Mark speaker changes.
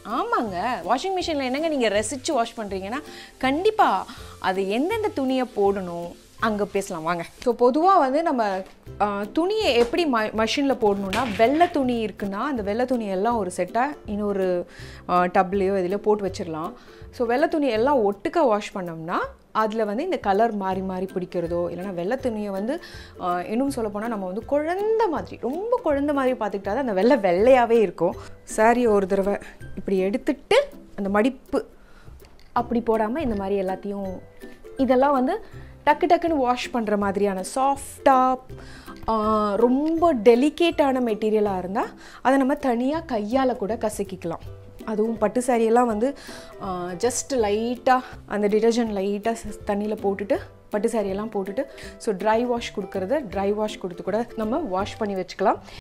Speaker 1: ஆமாங்க வாஷிங் மிஷினில் என்னங்க நீங்கள் ரசித்து வாஷ் பண்ணுறீங்கன்னா கண்டிப்பாக அது எந்தெந்த துணியை போடணும் அங்கே பேசலாம் வாங்க ஸோ பொதுவாக வந்து நம்ம ஆ, துணியை எப்படி ம மஷினில் போடணும்னா வெள்ளை துணி இருக்குன்னா அந்த வெள்ளை துணி எல்லாம் ஒரு செட்டாக இன்னொரு டப்லேயோ இதுலையோ போட்டு வச்சிடலாம் ஸோ வெள்ளை துணி எல்லாம் ஒட்டுக்கா வாஷ் பண்ணோம்னா அதில் வந்து இந்த கலர் மாறி மாறி பிடிக்கிறதோ இல்லைனா வெள்ளை துணியை வந்து ஆ, இன்னும் சொல்ல போனால் நம்ம வந்து குழந்த மாதிரி ரொம்ப குழந்த மாதிரி பார்த்துக்கிட்டா தான் அந்த வெள்ளை வெள்ளையாகவே இருக்கும் சாரி ஒரு தடவை இப்படி எடுத்துட்டு அந்த மடிப்பு அப்படி போடாமல் இந்த மாதிரி எல்லாத்தையும் இதெல்லாம் வந்து டக்கு டக்குன்னு வாஷ் பண்ணுற மாதிரியான சாஃப்டாக ரொம்ப டெலிகேட்டான மெட்டீரியலாக இருந்தால் அதை நம்ம தனியாக கையால் கூட கசக்கிக்கலாம் அதுவும் பட்டு சாரியெல்லாம் வந்து ஜஸ்ட் லைட்டாக அந்த டிடர்ஜென்ட் லைட்டாக தண்ணியில் போட்டுட்டு பட்டு சாரியெல்லாம் போட்டுட்டு ஸோ ட்ரை வாஷ் கொடுக்கறத ட்ரை வாஷ் கொடுத்து கூட நம்ம வாஷ் பண்ணி வச்சுக்கலாம்